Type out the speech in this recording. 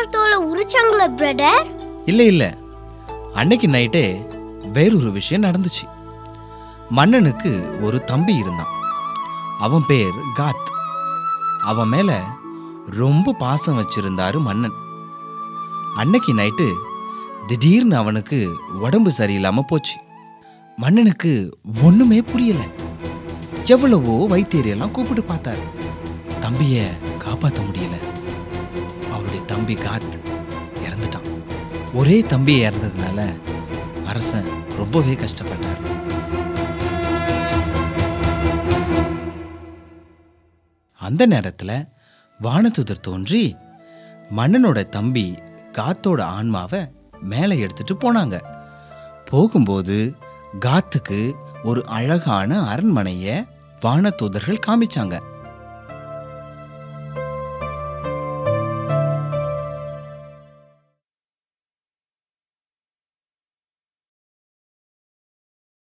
dinosaur தோலை உரிச்சாங்களா brother இல்லை இல்லை அன்னைக்கு நைட்டே வேறொரு விஷயம் நடந்துச்சு மன்னனுக்கு ஒரு தம்பி இருந்தான் அவன் பேர் காத் அவன் மேல ரொம்ப பாசம் வச்சிருந்தாரு மன்னன் அன்னைக்கு நைட்டு திடீர்னு அவனுக்கு உடம்பு சரியில்லாம போச்சு மன்னனுக்கு ஒண்ணுமே புரியல எவ்வளவோ வைத்தியரையெல்லாம் கூப்பிட்டு பார்த்தாரு தம்பிய காப்பாற்ற முடியல அவருடைய தம்பி காத் இறந்துட்டான் ஒரே தம்பி இறந்ததுனால அரசன் ரொம்பவே கஷ்டப்பட்டார் அந்த நேரத்துல வானதுதர் தோன்றி மன்னனோட தம்பி காத்தோட ஆன்மாவை மேலே எடுத்துட்டு போனாங்க போகும்போது காத்துக்கு ஒரு அழகான அரண்மனைய வானதூதர்கள் காமிச்சாங்க